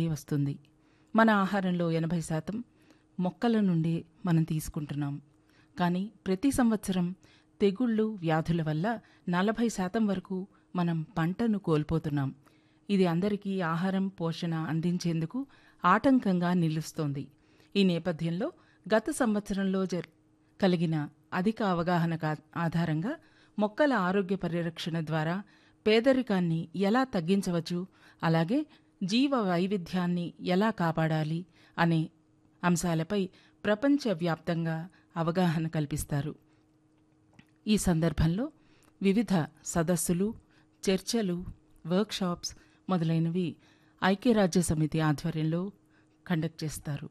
వస్తుంది మన ఆహారంలో ఎనభై శాతం మొక్కల నుండి మనం తీసుకుంటున్నాం కానీ ప్రతి సంవత్సరం తెగుళ్ళు వ్యాధుల వల్ల నలభై శాతం వరకు మనం పంటను కోల్పోతున్నాం ఇది అందరికీ ఆహారం పోషణ అందించేందుకు ఆటంకంగా నిలుస్తోంది ఈ నేపథ్యంలో గత సంవత్సరంలో జర్ కలిగిన అధిక అవగాహన కా- ఆధారంగా మొక్కల ఆరోగ్య పరిరక్షణ ద్వారా పేదరికాన్ని ఎలా తగ్గించవచ్చు అలాగే జీవ వైవిధ్యాన్ని ఎలా కాపాడాలి అనే అంశాలపై ప్రపంచవ్యాప్తంగా అవగాహన కల్పిస్తారు ఈ సందర్భంలో వివిధ సదస్సులు చర్చలు వర్క్షాప్స్ మొదలైనవి ఐక్యరాజ్య సమితి ఆధ్వర్యంలో కండక్ట్ చేస్తారు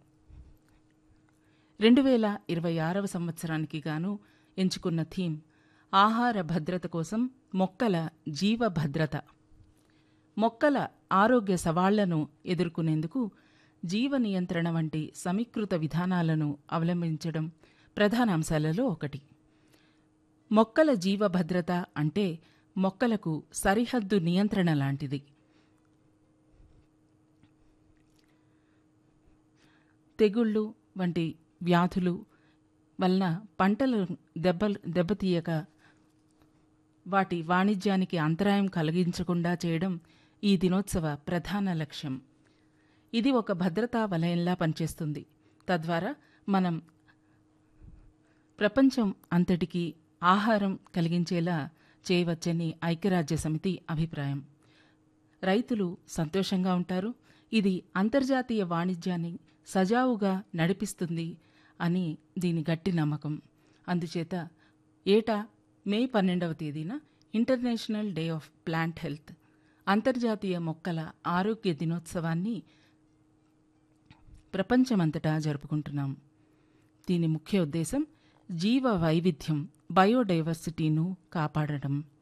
రెండు వేల ఇరవై ఆరవ సంవత్సరానికి గాను ఎంచుకున్న థీమ్ ఆహార భద్రత కోసం మొక్కల జీవ భద్రత మొక్కల ఆరోగ్య సవాళ్లను ఎదుర్కొనేందుకు జీవ నియంత్రణ వంటి సమీకృత విధానాలను అవలంబించడం ప్రధాన అంశాలలో ఒకటి మొక్కల జీవ భద్రత అంటే మొక్కలకు సరిహద్దు నియంత్రణ లాంటిది తెగుళ్ళు వంటి వ్యాధులు వలన పంటలు దెబ్బ దెబ్బతీయక వాటి వాణిజ్యానికి అంతరాయం కలిగించకుండా చేయడం ఈ దినోత్సవ ప్రధాన లక్ష్యం ఇది ఒక భద్రతా వలయంలా పనిచేస్తుంది తద్వారా మనం ప్రపంచం అంతటికీ ఆహారం కలిగించేలా చేయవచ్చని ఐక్యరాజ్య సమితి అభిప్రాయం రైతులు సంతోషంగా ఉంటారు ఇది అంతర్జాతీయ వాణిజ్యాన్ని సజావుగా నడిపిస్తుంది అని దీని గట్టి నమ్మకం అందుచేత ఏటా మే పన్నెండవ తేదీన international day of plant health అంతర్జాతీయ మొక్కల ఆరోగ్య దినోత్సవాన్ని ప్రపంచమంతటా జరుపుకుంటున్నాం దీని ముఖ్య ఉద్దేశం జీవ వైవిధ్యం బయోడైవర్సిటీను కాపాడడం